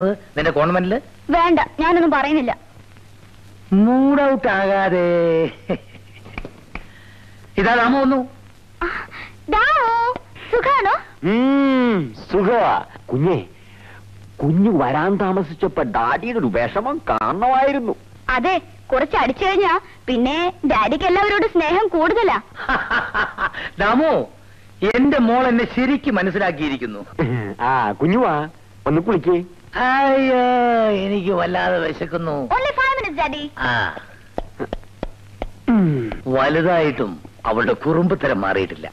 നിന്റെ കോൺവെന്റില് വേണ്ട ഞാനൊന്നും പറയുന്നില്ല മൂഡ് ഔട്ട് ആകാതെ ഇതാ രാമ വന്നു ദാമു സുഖാണോ സുഖവാ കുഞ്ഞെ കുഞ്ഞു വരാൻ താമസിച്ചപ്പോ ഡാഡിയുടെ ഒരു വിഷമം കാണണമായിരുന്നു അതെ കുറച്ച് അടിച്ചു കഴിഞ്ഞാ പിന്നെ ഡാഡിക്ക് എല്ലാവരോടും സ്നേഹം കൂടുതലാ ദാമു എന്റെ മോൾ എന്നെ ശരിക്കും മനസ്സിലാക്കിയിരിക്കുന്നു ആ കുഞ്ഞുവാ ഒന്ന് കുളിക്കേ അയ്യോ എനിക്ക് വല്ലാതെ വിശക്കുന്നു ഓൺലി ഫൈവ് മിനിറ്റ്സ് ഡാഡി ആ വലുതായിട്ടും അവളുടെ കുറുമ്പത്തരം മാറിയിട്ടില്ല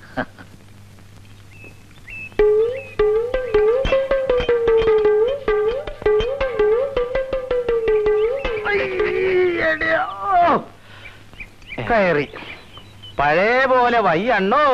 കയറി പഴയ പോലെ വയ്യണ്ണോ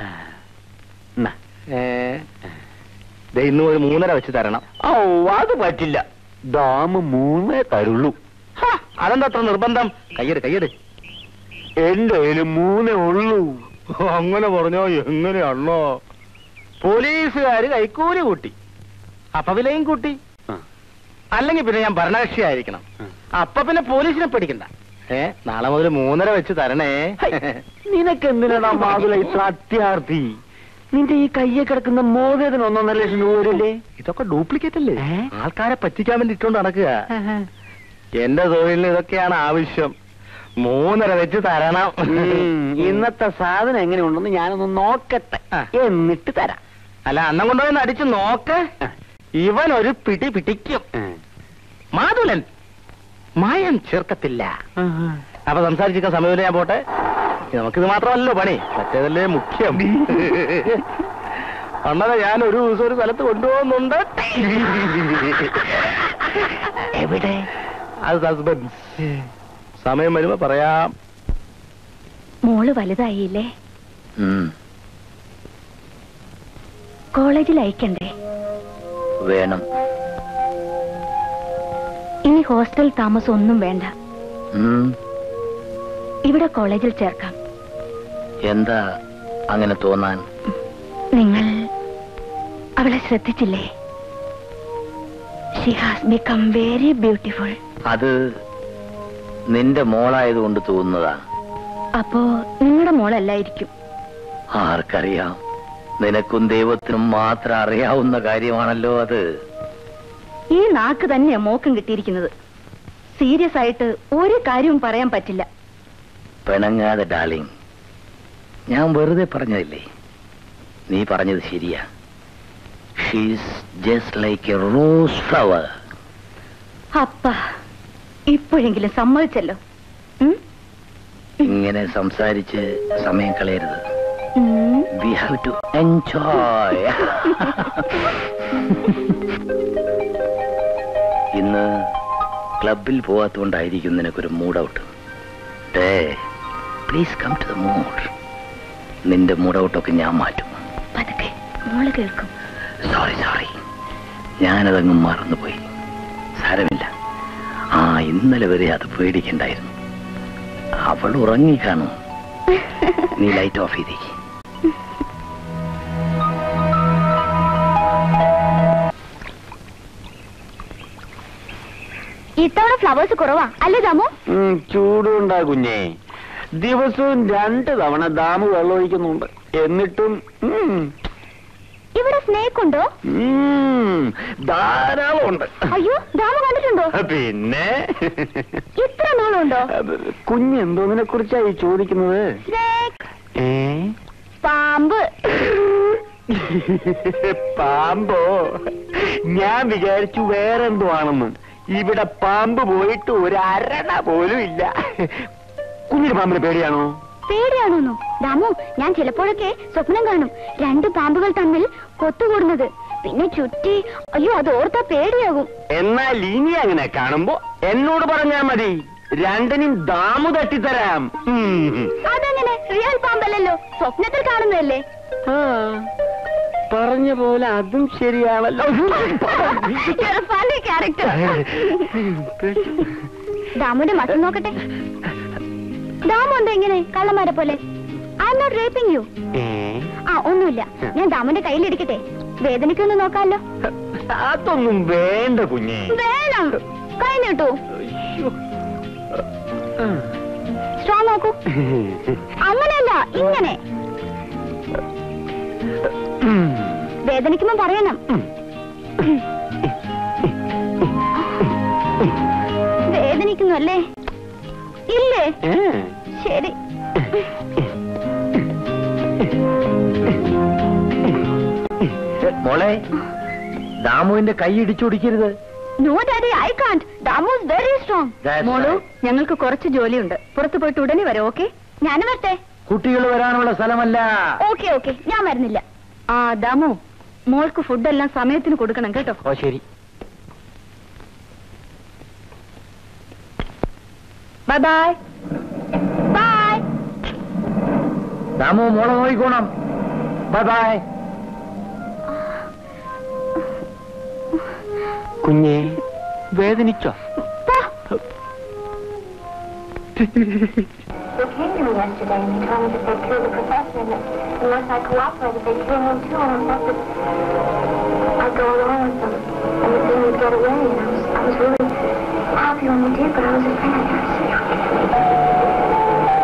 ഏ ദേ ഇന്ന് ഒരു മൂന്നര വെച്ച് തരണം ഓ അത് പറ്റില്ല ഡാമ് മൂന്നേ തരുള്ളൂ ഹ, അതെന്താ അത്ര നിർബന്ധം കയ്യെട് കയ്യെട് എന്റെ കയ്യില് മൂന്നേ ഉള്ളൂ അങ്ങനെ പറഞ്ഞോ എങ്ങനെയാണോ പോലീസുകാര് കൈക്കൂലി കൂട്ടി അപ്പൊ വിലയും കൂട്ടി ആ. അല്ലെങ്കിൽ പിന്നെ ഞാൻ ഭരണകക്ഷിയായിരിക്കണം ആ. അപ്പൊ പിന്നെ പോലീസിനെ പേടിക്കണ്ട ഏ നാളെ മുതൽ മൂന്നര വെച്ച് തരണേ നിനക്ക് എന്തിനാടാ മാതുല ഇത്ര അത്യാർത്ഥി നിന്റെ ഈ കയ്യെ കിടക്കുന്ന മോതിരത്തിന് ഒന്നൊന്നര ലക്ഷം രൂപ വരില്ലേ ഇതൊക്കെ ഡ്യൂപ്ലിക്കേറ്റ് അല്ലേ ഏ? ആൾക്കാരെ പറ്റിക്കാൻ വേണ്ടി ഇട്ടോണ്ട് നടക്കുക എന്റെ തൊഴിലിന് ഇതൊക്കെയാണ് ആവശ്യം മൂന്നര വെച്ച് തരണം ഉം, ഇന്നത്തെ സാധനം എങ്ങനെയുണ്ടെന്ന് ഞാനൊന്ന് നോക്കട്ടെ ആ. എന്നിട്ട് തരാം അല്ല അന്നം കൊണ്ടുപോയി അടിച്ച് നോക്ക് ഇവൻ ഒരു പിടി പിടിക്കും മാതുലൻ മായം ചേർക്കത്തില്ല അപ്പൊ സംസാരിച്ചിരിക്കാൻ സമയമില്ല ഞാൻ പോട്ടെ നമുക്കിത് മാത്രമല്ലോ പണി മറ്റേതല്ലേ മുഖ്യം അണ്ണനെ ഞാൻ ഒരു ദിവസം ഒരു സ്ഥലത്ത് കൊണ്ടുപോകുന്നുണ്ട് എവിടെ അത് സസ്പെൻസ് സമയം വരുമ്പോ പറയാം മോള് വലുതായില്ലേ കോളേജിൽ അയക്കണ്ടേ വേണം ഇനി ഹോസ്റ്റൽ താമസം ഒന്നും വേണ്ട ഇവിടെ കോളേജിൽ ചേർക്കാം എന്താ അങ്ങനെ തോന്നാൻ നിങ്ങൾ അവളെ ശ്രദ്ധിച്ചില്ലേ she has become very beautiful അത് നിന്റെ മോളായതുകൊണ്ട് തോന്നുന്നതാ അപ്പോ നിങ്ങളുടെ മോളല്ലായിരിക്കും ആർക്കറിയാം നിനക്കും ദൈവത്തിനും മാത്രം അറിയാവുന്ന കാര്യമാണല്ലോ അത് ഈ നാക്ക് തന്നെയാ മോക്കം കിട്ടിയിരിക്കുന്നത് സീരിയസ് ആയിട്ട് ഒരു കാര്യവും പറയാൻ പറ്റില്ല പിണങ്ങാതെ ഡാർലിംഗ് ഞാൻ വെറുതെ പറഞ്ഞതില്ലേ നീ പറഞ്ഞത് ശരിയാ she's just like a rose flower അപ്പ ഇപ്പോഴെങ്കിലും സമ്മതിച്ചല്ലോ ഉം? ഇങ്ങനെ സംസാരിച്ച് സമയം കളയരുത് ഉം. വി ഹാവ് ടു എൻജോയ് ഇന്ന് ക്ലബിൽ പോവാത്തോണ്ടായിരിക്കും നിനക്കൊരു മൂഡ് ഔട്ട് ഡേ please come to the mood നിന്റെ മൂഡ് ഔട്ടൊക്കെ ഞാൻ മാറ്റും പതുക്കെ മോള് കേൾക്കും സോറി സോറി ഞാനതങ്ങ് മറന്നുപോയി സാരമില്ല ആ ഇന്നലെ വരെ അത് പേടിക്കണ്ടായിരുന്നു അവൾ ഉറങ്ങിക്കാണു നീ ലൈറ്റ് ഓഫ് ചെയ്തേക്ക് ഇത്തവണ ഫ്ലവേഴ്സ് കുറവാ അല്ലേ ദാമു ഉം, ചൂടുണ്ടാ കുഞ്ഞേ ദിവസവും രണ്ട് തവണ ഡാം വെള്ളമൊഴിക്കുന്നുണ്ട് എന്നിട്ടും ഉം, ഇവിടെ സ്നേക്ക് ഉണ്ടോ ഉം, ധാരാളം ഉണ്ട് അയ്യോ ദാമു കണ്ടിട്ടുണ്ടോ പിന്നെ ഇത്ര നാളുണ്ടോ അത് കുഞ്ഞ് എന്തോന്നിനെ കുറിച്ചായി ചോദിക്കുന്നത് സ്നേക്ക് ഏ പാമ്പ് പാമ്പോ ഞാൻ വിചാരിച്ചു വേറെന്തോ ആണെന്ന് ഇവിടെ പാമ്പ് പോയിട്ട് ഒരു അരണ പോലും ഇല്ല കുഞ്ഞിന് പാമ്പിന് പേടിയാണോ പേടിയാണോന്നു ദാമു ഞാൻ ചിലപ്പോഴൊക്കെ സ്വപ്നം കാണും രണ്ട് പാമ്പുകൾ തമ്മിൽ കൊത്തുകൂടുന്നത് പിന്നെ ചുറ്റി അയ്യോ അത് ഓർത്താ പേടിയാകും എന്നാൽ ഇനി അങ്ങനെ കാണുമ്പോ എന്നോട് പറഞ്ഞാ മതി രണ്ടിനും ദാമു തട്ടിത്തരാം ഉം. അതെങ്ങനെ റിയൽ പാമ്പല്ലല്ലോ സ്വപ്നത്തിൽ കാണുന്നതല്ലേ ആ, പറഞ്ഞ പോലെ അതും ശരിയാണല്ലോ ക്യാരക്ടർ ദാമുന്റെ മസിൽ നോക്കട്ടെ ദാമു എന്താ ഇങ്ങനെ കള്ളന്മാരെ പോലെ I am not raping you ഏ ആ ഒന്നുമില്ല ഞാൻ ദാമുന്റെ കയ്യിലിരിക്കട്ടെ വേദനിക്കൊന്ന് നോക്കാമല്ലോ അതൊന്നും വേണ്ട കുഞ്ഞേ വേണം കൈ നീട്ടൂ അയ്യോ. സ്ട്രോ നോക്കൂ അങ്ങനെയല്ല ഇങ്ങനെ ഉം. വേദനിക്കുമ്പോ പറയണം വേദനിക്കുന്നു അല്ലേ ഇല്ലേ ഏ. ശരി മോളെ ദാമുവിന്റെ കൈ ഇടിച്ചൊടിക്കരുത് no daddy I can't Damu is very strong That's മോളു right. ഞങ്ങൾക്ക് കുറച്ച് ജോലിയുണ്ട് പുറത്തു പോയിട്ട് ഉടനെ വരാം ഓക്കെ ഞാൻ വരട്ടെ കുട്ടികൾ വരാനുള്ള സ്ഥലമല്ല ഓക്കെ ഓക്കെ ഞാൻ വരുന്നില്ല ആ ദാമു മോൾക്ക് ഫുഡെല്ലാം സമയത്തിന് കൊടുക്കണം കേട്ടോ ഓ ശരി ബൈ ബൈ ബൈ ദാമു മോളെ നോക്കിക്കോണം ബൈ ബൈ കുഞ്ഞേ വേദനിച്ചോ They came to me yesterday and they told me that they killed the professor and that unless I cooperated, they'd kill him too. And I thought that I'd go along with them and that then we'd get away. And I was, I was really happy when we did, but I was afraid I'd never see you again.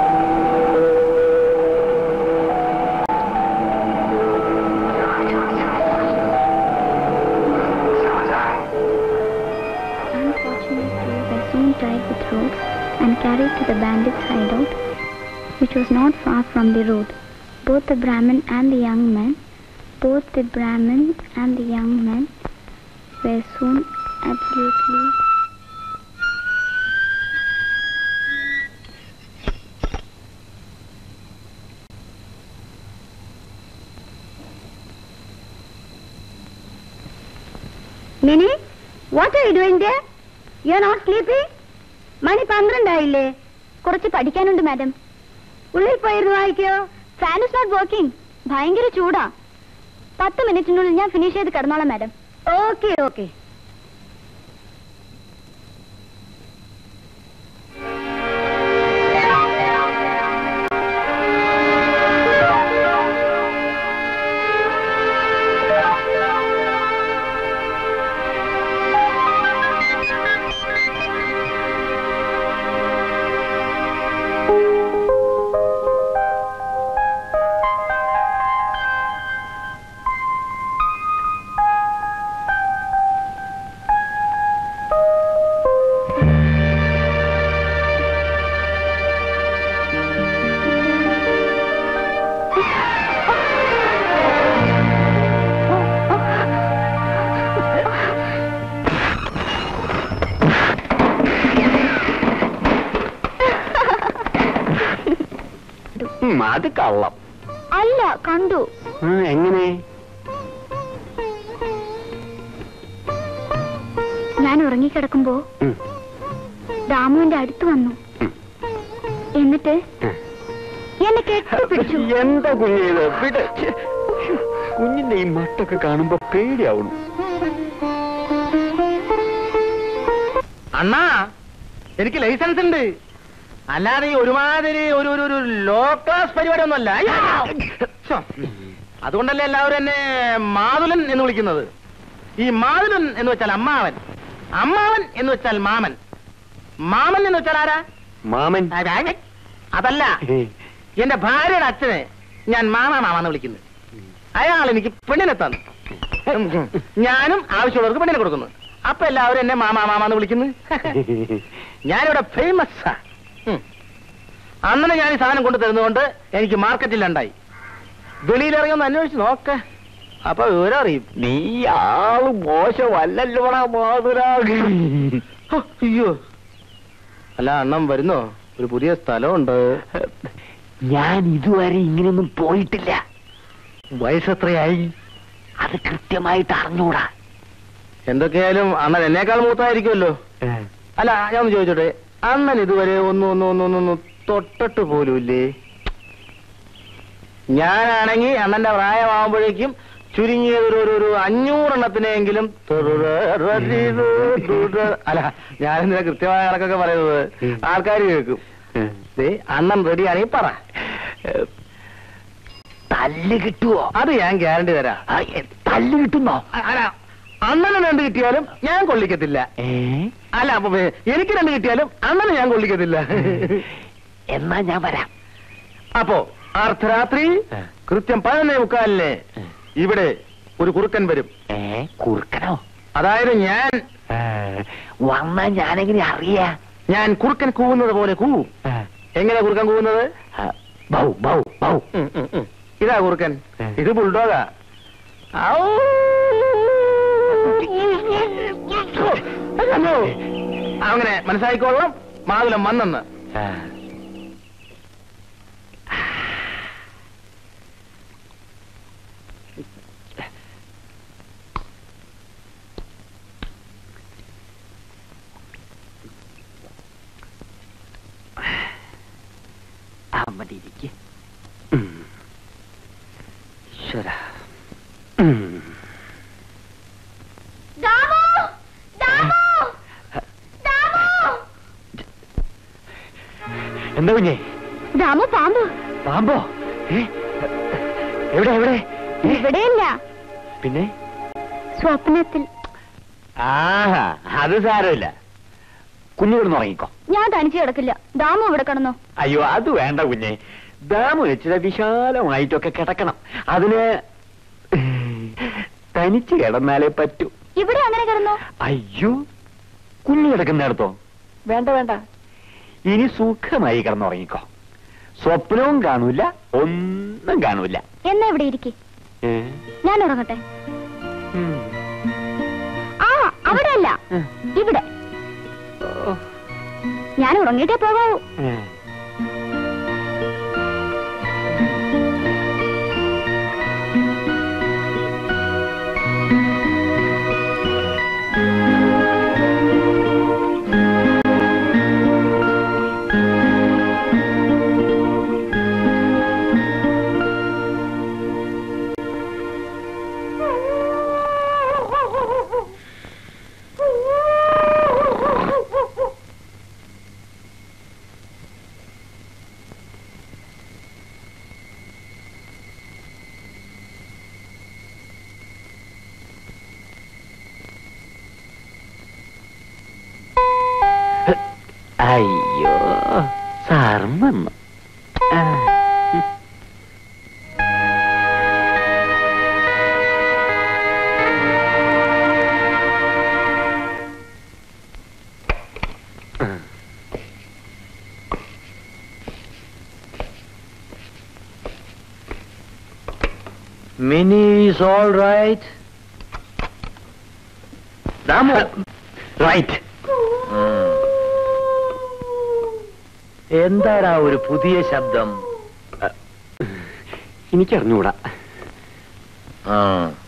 Unfortunately, were soon tied with ropes and carried to the bandits' hideout, which was not far from the road. Both the Brahmin and the young man, both the Brahmin and the young man were soon absolutely Mini what are you doing there you are not sleeping മണി പന്ത്രണ്ടായില്ലേ കുറച്ച് പഠിക്കാനുണ്ട് madam ഉള്ളിൽ പോയിരുന്നു വായിക്കോ fan is not working ഭയങ്കര ചൂടാ പത്ത് മിനിറ്റിനുള്ളിൽ ഞാൻ ഫിനിഷ് ചെയ്ത് കിടന്നോളാം മാഡം ഓക്കെ ഓക്കെ ഉം, അത് കള്ളം അല്ല കണ്ടു ആ, എങ്ങനെ ഞാൻ ഉറങ്ങിക്കിടക്കുമ്പോ ഉം, ദാമുവിന്റെ അടുത്ത് വന്നു ഉം. എന്നിട്ട് ആ. എന്നെ കെട്ടിപ്പിടിച്ചു എന്താ കുഞ്ഞേത് വിട് ഛെ. കുഞ്ഞിന്റെ ഈ മട്ടൊക്കെ കാണുമ്പോ പേടിയാവുന്നു അണ്ണാ എനിക്ക് ലൈസൻസ് ഉണ്ട് അല്ലാതെ ഈ ഒരുമാതിരി ഒരു ഒരു ഒരു ലോ ക്ലാസ് പരിപാടി ഒന്നുമല്ല അയ്യോ. ശ്ശോ. അതുകൊണ്ടല്ലേ എല്ലാവരും എന്നെ മാതുലൻ എന്ന് വിളിക്കുന്നത് ഈ മാതുലൻ എന്ന് വെച്ചാൽ അമ്മാവൻ അമ്മാവൻ എന്ന് വെച്ചാൽ മാമൻ മാമൻ എന്ന് വെച്ചാൽ ആരാ മാമൻ ആ, ആ, ആ. അതല്ല എന്റെ ഭാര്യയുടെ അച്ഛനെ ഞാൻ മാമ മാമാന്ന് വിളിക്കുന്നു അയാൾ എനിക്ക് പെണ്ണിനെ തന്നു ഞാനും ആവശ്യമുള്ളവർക്ക് പെണ്ണിനെ കൊടുക്കുന്നു അപ്പൊ എല്ലാവരും എന്നെ മാമാ മാമാന്ന് വിളിക്കുന്നു ഞാനിവിടെ ഫേമസ് അന്നനെ ഞാൻ ഈ സാധനം കൊണ്ടു തരുന്നതുകൊണ്ട് എനിക്ക് മാർക്കറ്റിൽ ഉണ്ടായി വെളിയിലിറങ്ങി ഒന്ന് അന്വേഷിച്ച് നോക്ക അപ്പൊ വിവരം അറിയും നീ ആള് മോശമല്ലല്ലോടാ മാതുരാ ഹോ, അയ്യോ അല്ല അണ്ണം വരുന്നോ ഒരു പുതിയ സ്ഥലമുണ്ട് ഞാൻ ഇതുവരെ ഇങ്ങനെയൊന്നും പോയിട്ടില്ല വയസ്സെത്രയായി അത് കൃത്യമായിട്ട് അറിഞ്ഞൂടാ എന്തൊക്കെയായാലും അണ്ണൻ എന്നേക്കാൾ മൂത്തായിരിക്കുമല്ലോ അല്ല ഞാൻ ഒന്ന് ചോദിച്ചോട്ടെ അണ്ണൻ ഇതുവരെ ഒന്നും ഒന്നും ഒന്നും ഒന്നും ഒന്നും തൊട്ടിട്ട് പോലുമില്ലേ ഞാനാണെങ്കിൽ അണ്ണന്റെ പ്രായമാകുമ്പോഴേക്കും ചുരുങ്ങിയത് ഒരു ഒരു ഒരു അഞ്ഞൂറെണ്ണത്തിനെങ്കിലും അല്ല ഞാനെന്തിനാ കൃത്യമായ കണക്കൊക്കെ പറയുന്നത് ആൾക്കാർ കേൾക്കും ദേ, അണ്ണൻ റെഡിയാണെങ്കിൽ പറ തല്ല് കിട്ടുവോ അത് ഞാൻ ഗ്യാരണ്ടി തരാം ആ, എ, തല്ല് കിട്ടുന്നോ അ- അല്ല അണ്ണന് രണ്ട് കിട്ടിയാലും ഞാൻ കൊള്ളിക്കത്തില്ല ഏ അല്ല അപ്പൊ വേ- എനിക്ക് രണ്ട് കിട്ടിയാലും അണ്ണന് ഞാൻ കൊള്ളിക്കത്തില്ല എന്നാ ഞാൻ വരാം അപ്പോ അർദ്ധരാത്രി ആ. കൃത്യം പതിനൊന്നേ മുക്കാലിന് ഇവിടെ ഒരു കുറുക്കൻ വരും ഏ കുറുക്കനോ അതായത് ഞാൻ ഏ, വന്നാ ഞാനെങ്ങനെ അറിയാ ഞാൻ കുറുക്കൻ കൂവുന്നത് പോലെ കൂവും ഏ, എങ്ങനെ കുറുക്കൻ കൂവുന്നത് ആ, ബൗ ബൗ ബൗ ഉം, ഉം, ഉം. ഇതാ കുറുക്കൻ ഏ. ഇത് ബുൾഡോഗാ ഔ. അയ്യോ. അങ്ങനെ മനസ്സിലായിക്കോളാം മാതുലം വന്നെന്ന് ആ. അവിടെ ഇരിക്ക്. ഉം. ഈശ്വരാ. ഉം. ദാമു ദാമു ദാമു എന്താ കുഞ്ഞേ ദാമു പാമ്പ് പാമ്പോ ഏ? എവിടെ എവിടെ ഏ? ഇവിടെയല്ല പിന്നെ സ്വപ്നത്തിൽ ആഹാ അത് സാരമില്ല കുഞ്ഞു കിടന്ന് ഉറങ്ങിക്കോ ഞാൻ തനിച്ച് കിടക്കില്ല ദാമു ഇവിടെ കിടന്നോ അയ്യോ അത് വേണ്ട കുഞ്ഞെ ദാമു വെച്ചിട്ട് വിശാലമായിട്ടൊക്കെ കിടക്കണം അതിന് തനിച്ച് കിടന്നാലേ പറ്റൂ ഇവിടെ അങ്ങനെ കിടന്നോ അയ്യോ കുഞ്ഞു കിടക്കുന്നിടത്തോ വേണ്ട വേണ്ട ഇനി സുഖമായി കിടന്നുറങ്ങിക്കോ സ്വപ്നവും കാണൂല ഒന്നും കാണൂല എന്നാ ഇവിടെ ഇരിക്കെ ഏ? ഞാൻ ഉറങ്ങട്ടെ ഉം. ആ അവിടെ അല്ല ഉം. ഇവിടെ ഓ. ഞാൻ ഉറങ്ങിയിട്ടേ പോകാവൂ ഏ. അയ്യോ സാറും വന്നു ആ. Mini is all right Damu right എന്താടാ ഒരു പുതിയ ശബ്ദം എനിക്കറിഞ്ഞൂടാ ആ